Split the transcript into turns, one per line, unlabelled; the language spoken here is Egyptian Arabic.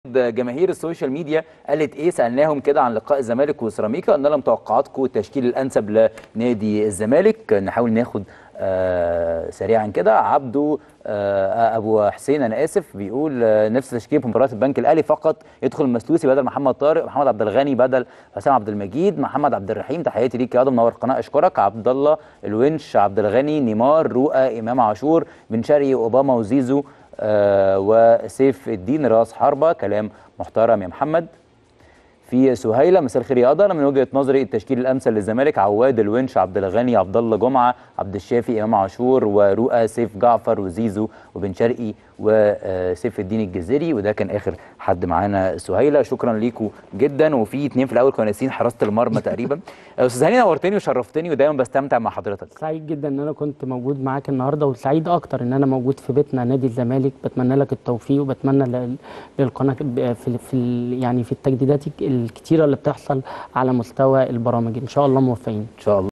جماهير السوشيال ميديا قالت ايه سالناهم كده عن لقاء الزمالك وسيراميكا قلنا لهم توقعاتكم التشكيل الانسب لنادي الزمالك نحاول ناخد آه سريعا كده عبده آه ابو حسين انا اسف بيقول آه نفس تشكيل في مباراه البنك الاهلي فقط يدخل المسلوسي بدل محمد طارق محمد عبد الغني بدل حسام عبد المجيد محمد عبد الرحيم تحياتي ليك يا ادم منور القناه اشكرك عبد الله الونش عبد الغني نيمار رؤى امام عاشور بن شرقي اوباما وزيزو آه وسيف الدين راس حربه كلام محترم يا محمد في سهيله مساء الخير يا قدر من وجهه نظري التشكيل الامثل للزمالك عواد الونش عبد الغني عبد الله جمعه عبد الشافي امام عاشور ورؤى سيف جعفر وزيزو وبن شرقي وسيف الدين الجزيري وده كان اخر حد معانا سهيله شكرا ليكم جدا وفي اتنين في الاول كانوا ناسيين حراسه المرمى تقريبا استاذ هاني نورتني وشرفتني ودايما بستمتع مع حضرتك
سعيد جدا ان انا كنت موجود معاك النهارده وسعيد اكتر ان انا موجود في بيتنا نادي الزمالك بتمنى لك التوفيق وبتمنى للقناه في, في يعني في التجديدات الكتيره اللي بتحصل على مستوى البرامج ان شاء الله موفقين
ان شاء الله